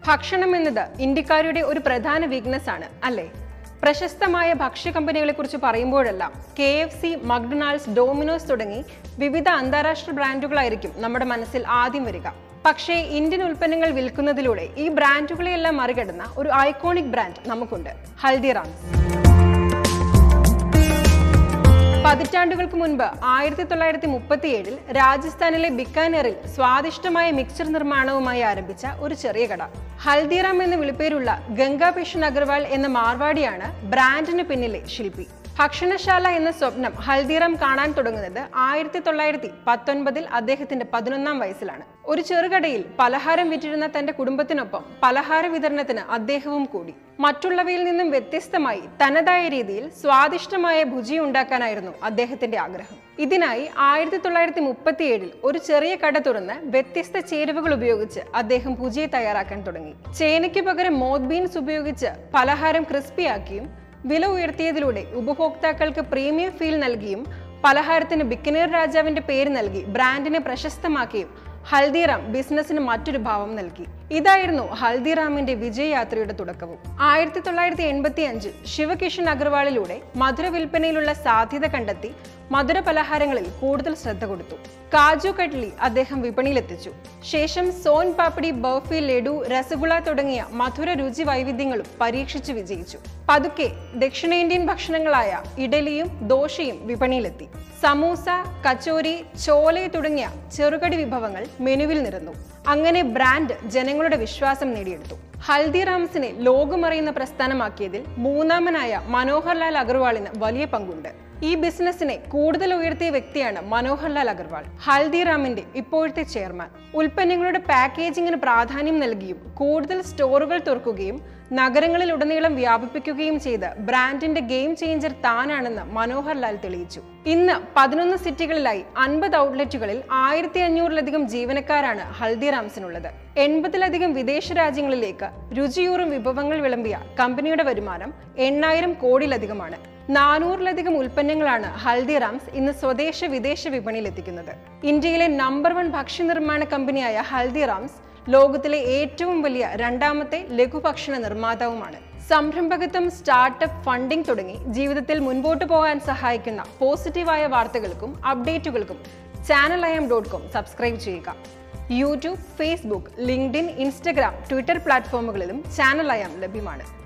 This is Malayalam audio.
ഭക്ഷണം എന്നത് ഇന്ത്യക്കാരുടെ ഒരു പ്രധാന വീക്ക്നെസ് ആണ് അല്ലേ പ്രശസ്തമായ ഭക്ഷ്യ കമ്പനികളെ കുറിച്ച് പറയുമ്പോഴെല്ലാം K F C McDonald's Domino's തുടങ്ങി വിവിധ അന്താരാഷ്ട്ര ബ്രാൻഡുകളായിരിക്കും നമ്മുടെ മനസ്സിൽ ആദ്യം വരിക പക്ഷേ ഇന്ത്യൻ ഉൽപ്പന്നങ്ങൾ വിൽക്കുന്നതിലൂടെ ഈ ബ്രാൻഡുകളെയെല്ലാം മറികടന്ന ഒരു ഐക്കോണിക് ബ്രാൻഡ് നമുക്കുണ്ട് ഹൽദിറാംസ് പതിറ്റാണ്ടുകൾക്ക് മുൻപ് ആയിരത്തി തൊള്ളായിരത്തി മുപ്പത്തിയേഴിൽ രാജസ്ഥാനിലെ ബിക്കാനേറിൽ സ്വാദിഷ്ടമായ മിക്സർ നിർമ്മാണവുമായി ആരംഭിച്ച ഒരു ചെറിയ കട ഹൽദിറാം എന്ന വിളിപ്പേരുള്ള ഗംഗാഭീഷൺ അഗർവാൾ എന്ന മാർവാടിയാണ് ബ്രാൻഡിന് പിന്നിലെ ശില്പി ഭക്ഷണശാല എന്ന സ്വപ്നം ഹൽദിറാം കാണാൻ തുടങ്ങുന്നത് ആയിരത്തി തൊള്ളായിരത്തി പത്തൊൻപതിൽ അദ്ദേഹത്തിന്റെ പതിനൊന്നാം വയസ്സിലാണ് ഒരു ചെറുകടയിൽ പലഹാരം വിറ്റിരുന്ന തന്റെ കുടുംബത്തിനൊപ്പം പലഹാര വിതരണത്തിന് അദ്ദേഹവും കൂടി മറ്റുള്ളവയിൽ നിന്നും വ്യത്യസ്തമായി തനതായ രീതിയിൽ സ്വാദിഷ്ടമായ ഭുജി ഉണ്ടാക്കാനായിരുന്നു അദ്ദേഹത്തിന്റെ ആഗ്രഹം ഇതിനായി ആയിരത്തി തൊള്ളായിരത്തി മുപ്പത്തിയേഴിൽ ഒരു ചെറിയ കട തുറന്ന് വ്യത്യസ്ത ചേരുവകൾ ഉപയോഗിച്ച് അദ്ദേഹം ഭുജിയെ തയ്യാറാക്കാൻ തുടങ്ങി ചേനയ്ക്ക് പകരം മോത്ത് ബീൻസ് ഉപയോഗിച്ച് പലഹാരം ക്രിസ്പിയാക്കിയും വില ഉയർത്തിയതിലൂടെ ഉപഭോക്താക്കൾക്ക് പ്രീമിയം ഫീൽ നൽകിയും പലഹാരത്തിന് ബിക്കനേർ രാജാവിന്റെ പേര് നൽകി ബ്രാൻഡിനെ പ്രശസ്തമാക്കിയും ഹൽദിറാം ബിസിനസ്സിന് മറ്റൊരു ഭാവം നൽകി ഇതായിരുന്നു ഹൽദിറാമിന്റെ വിജയയാത്രയുടെ തുടക്കവും ആയിരത്തി തൊള്ളായിരത്തി എൺപത്തി അഞ്ചിൽ ശിവകിഷൻ അഗർവാളിലൂടെ മധുര വിൽപ്പനയിലുള്ള സാധ്യത കണ്ടെത്തി മധുര പലഹാരങ്ങളിൽ കൂടുതൽ ശ്രദ്ധ കൊടുത്തു കാജു കട്ട്ലി അദ്ദേഹം വിപണിയിലെത്തിച്ചു ശേഷം സോൻ പാപ്പടി ബർഫി ലഡു രസഗുള തുടങ്ങിയ മധുര രുചി വൈവിധ്യങ്ങളും പരീക്ഷിച്ചു വിജയിച്ചു പതുക്കെ ദക്ഷിണേന്ത്യൻ ഭക്ഷണങ്ങളായ ഇഡലിയും ദോശയും വിപണിയിലെത്തി സമൂസ കച്ചോരി ചോലെ തുടങ്ങിയ ചെറുകടി വിഭവങ്ങൾ മെനുവിൽ നിരന്നു അങ്ങനെ ബ്രാൻഡ് ജനങ്ങളുടെ വിശ്വാസം നേടിയെടുത്തു ഹൽദിറാംസിനെ ലോകമറിയുന്ന പ്രസ്ഥാനമാക്കിയതിൽ മൂന്നാമനായ മനോഹർലാൽ അഗർവാളിന് വലിയ പങ്കുണ്ട് ഈ ബിസിനസ്സിനെ കൂടുതൽ ഉയർത്തിയ വ്യക്തിയാണ് മനോഹർലാൽ അഗർവാൾ ഹൽദിറാമിന്റെ ഇപ്പോഴത്തെ ചെയർമാൻ ഉൽപ്പന്നങ്ങളുടെ പാക്കേജിങ്ങിന് പ്രാധാന്യം നൽകിയും കൂടുതൽ സ്റ്റോറുകൾ തുറക്കുകയും നഗരങ്ങളിലുടനീളം വ്യാപിപ്പിക്കുകയും ചെയ്ത് ബ്രാൻഡിന്റെ ഗെയിം ചേഞ്ചർ താനാണെന്ന് മനോഹർലാൽ തെളിയിച്ചു ഇന്ന് പതിനൊന്ന് സിറ്റികളിലായി അൻപത് ഔട്ട്ലെറ്റുകളിൽ ആയിരത്തി അഞ്ഞൂറിലധികം ജീവനക്കാരാണ് ഹൽദിറാംസിനുള്ളത് എൺപതിലധികം വിദേശ രാജ്യങ്ങളിലേക്ക് രുചിയൂറും വിഭവങ്ങൾ വിളമ്പിയ കമ്പനിയുടെ വരുമാനം എണ്ണായിരം കോടിയിലധികമാണ് നാനൂറിലധികം ഉൽപ്പന്നങ്ങളാണ് ഹൽദിറാംസ് ഇന്ന് സ്വദേശ വിദേശ വിപണിയിൽ എത്തിക്കുന്നത് ഇന്ത്യയിലെ നമ്പർ വൺ ഭക്ഷ്യനിർമ്മാണ കമ്പനിയായ ഹൽദിറാംസ് ലോകത്തിലെ ഏറ്റവും വലിയ രണ്ടാമത്തെ ലഘുഭക്ഷണ നിർമ്മാതാവുമാണ് സംരംഭകത്വം സ്റ്റാർട്ടപ്പ് ഫണ്ടിംഗ് തുടങ്ങി ജീവിതത്തിൽ മുൻപോട്ട് പോകാൻ സഹായിക്കുന്ന പോസിറ്റീവായ വാർത്തകൾക്കും അപ്ഡേറ്റുകൾക്കും channel I M dot com subscribe ചെയ്യുക YouTube Facebook LinkedIn Instagram Twitter പ്ലാറ്റ്ഫോമുകളിലും ചാനൽ ഐ എം ലഭ്യമാണ്